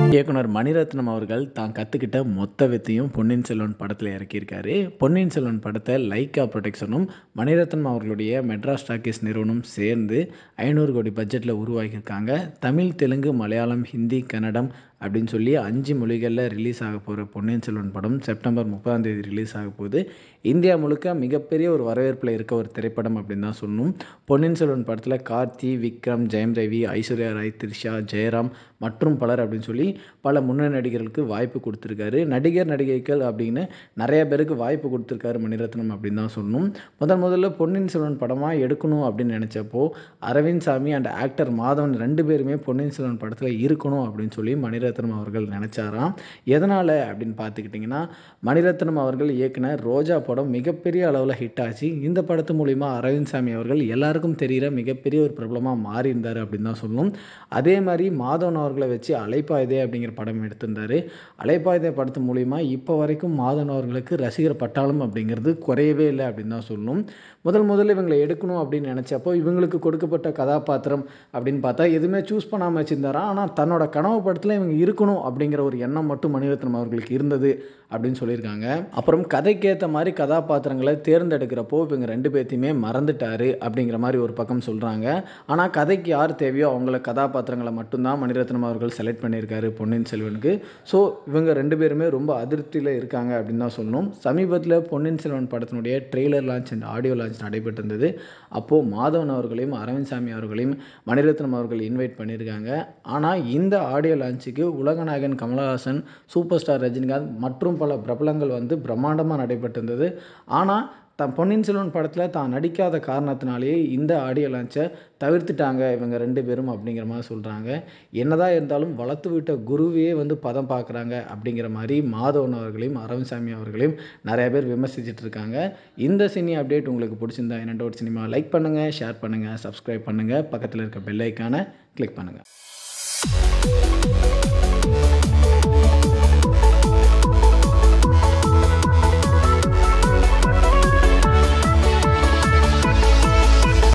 இயக்குனர் மணிரத்னம் அவர்கள் தான் கற்றுக்கிட்ட மொத்த வித்தையும் பொன்னியின் செல்வன் படத்தில் இறக்கியிருக்காரு பொன்னியின் செல்வன் படத்தை லைக்கா ப்ரொடெக்ஷனும் மணிரத்னம் அவர்களுடைய மெட்ராஸ் டாக்கீஸ் நிறுவனம் சேர்ந்து ஐநூறு கோடி பட்ஜெட்டில் உருவாக்கியிருக்காங்க தமிழ் தெலுங்கு மலையாளம் ஹிந்தி கன்னடம் அப்படின்னு சொல்லி அஞ்சு மொழிகளில் ரிலீஸ் ஆக போகிற பொன்னியின் செல்வன் படம் செப்டம்பர் முப்பதாம் தேதி ரிலீஸ் ஆக போகுது இந்தியா முழுக்க மிகப்பெரிய ஒரு வரவேற்பில் இருக்க ஒரு திரைப்படம் அப்படின்னு தான் சொல்லணும் பொன்னியின் செல்வன் படத்தில் கார்த்தி விக்ரம் ஜெயம் ரவி ஐஸ்வர்யா ராய் த்ரிஷா ஜெயராம் மற்றும் பலர் அப்படின்னு சொல்லி பல முன்னணி நடிகர்களுக்கு வாய்ப்பு கொடுத்துருக்காரு நடிகர் நடிகைகள் அப்படின்னு நிறைய பேருக்கு வாய்ப்பு கொடுத்துருக்காரு மணிரத்னம் அப்படின்னு தான் சொல்லணும் முதன் முதல்ல பொன்னியின் செல்வன் படமாக எடுக்கணும் அப்படின்னு நினச்சப்போ அரவிந்த் சாமி அண்ட் ஆக்டர் மாதவன் ரெண்டு பேருமே பொன்னியின் செல்வன் படத்தில் இருக்கணும் அப்படின்னு சொல்லி மணிரத்னம் அவர்கள் நினச்சாராம் எதனால் அப்படின்னு பார்த்துக்கிட்டிங்கன்னா மணிரத்னம் அவர்கள் இயக்குன ரோஜா படம் மிகப்பெரிய அளவில் ஹிட் ஆச்சு இந்த படத்து மூலிமா அரவிந்த் சாமி அவர்கள் எல்லாருக்கும் தெரிகிற மிகப்பெரிய ஒரு பிரபலமாக மாறி இருந்தார் அப்படின்னு தான் சொல்லணும் அதே மாதிரி மாதவன் அவர்களை வச்சு அலைப்பாயுதே அப்படிங்கிற படம் எடுத்திருந்தார் அலைப்பாயுதே படத்து மூலிமா இப்போ வரைக்கும் மாதவன் அவர்களுக்கு ரசிகர் பட்டாளம் அப்படிங்கிறது குறையவே இல்லை அப்படின்னு தான் சொல்லணும் முதல் முதல்ல இவங்களை எடுக்கணும் அப்படின்னு நினச்சப்போ இவங்களுக்கு கொடுக்கப்பட்ட கதாபாத்திரம் அப்படின்னு பார்த்தா எதுவுமே சூஸ் பண்ணாமல் வச்சுருந்தாரா ஆனால் தன்னோட கனவு படத்தில் இவங்க இருக்கணும் அப்படிங்கிற ஒரு எண்ணம் மட்டும் மணிரத்னம் அவர்களுக்கு இருந்தது அப்படின்னு சொல்லியிருக்காங்க அப்புறம் கதைக்கேற்ற மாதிரி கதாபாத்திரங்களை தேர்ந்தெடுக்கிறப்போ இவங்க ரெண்டு பேர்த்தையுமே மறந்துட்டாரு அப்படிங்கிற மாதிரி ஒரு பக்கம் சொல்கிறாங்க ஆனால் கதைக்கு யார் தேவையோ அவங்கள கதாபாத்திரங்களை மட்டும்தான் மணிரத்னம் அவர்கள் செலக்ட் பண்ணியிருக்காரு பொன்னியின் செல்வனுக்கு ஸோ இவங்க ரெண்டு பேருமே ரொம்ப அதிருப்தியில் இருக்காங்க அப்படின்னு தான் சொல்லணும் சமீபத்தில் பொன்னியின் செல்வன் படத்தினுடைய trailer launch and audio launch நடைபெற்றிருந்தது அப்போது மாதவன் அவர்களையும் அரவிந்த் சாமி அவர்களையும் மணிரத்னம் அவர்கள் இன்வைட் பண்ணியிருக்காங்க ஆனால் இந்த ஆடியோ லான்ச்சுக்கு உலகநாயகன் கமலஹாசன் சூப்பர் ஸ்டார் ரஜினிகாந்த் மற்றும் பல பிரபலங்கள் வந்து பிரம்மாண்டமாக நடைபெற்றிருந்தது ஆனால் தான் பொன்னியின் செல்வன் படத்தில் தான் நடிக்காத காரணத்தினாலேயே இந்த ஆடியோ லான்ச்சை தவிர்த்துட்டாங்க இவங்க ரெண்டு பேரும் அப்படிங்கிற மாதிரி சொல்கிறாங்க என்னதான் இருந்தாலும் வளர்த்து விட்ட குருவையே வந்து பதம் பார்க்குறாங்க அப்படிங்கிற மாதிரி மாதவன் அவர்களையும் அரவிந்த்சாமி அவர்களையும் நிறைய பேர் விமர்சிச்சுட்டு இருக்காங்க இந்த சினி அப்டேட் உங்களுக்கு பிடிச்சிருந்தா என்ன டவுட் சினிமா லைக் பண்ணுங்கள் ஷேர் பண்ணுங்கள் சப்ஸ்கிரைப் பண்ணுங்கள் பக்கத்தில் இருக்க பெல் ஐக்கானை கிளிக் பண்ணுங்கள்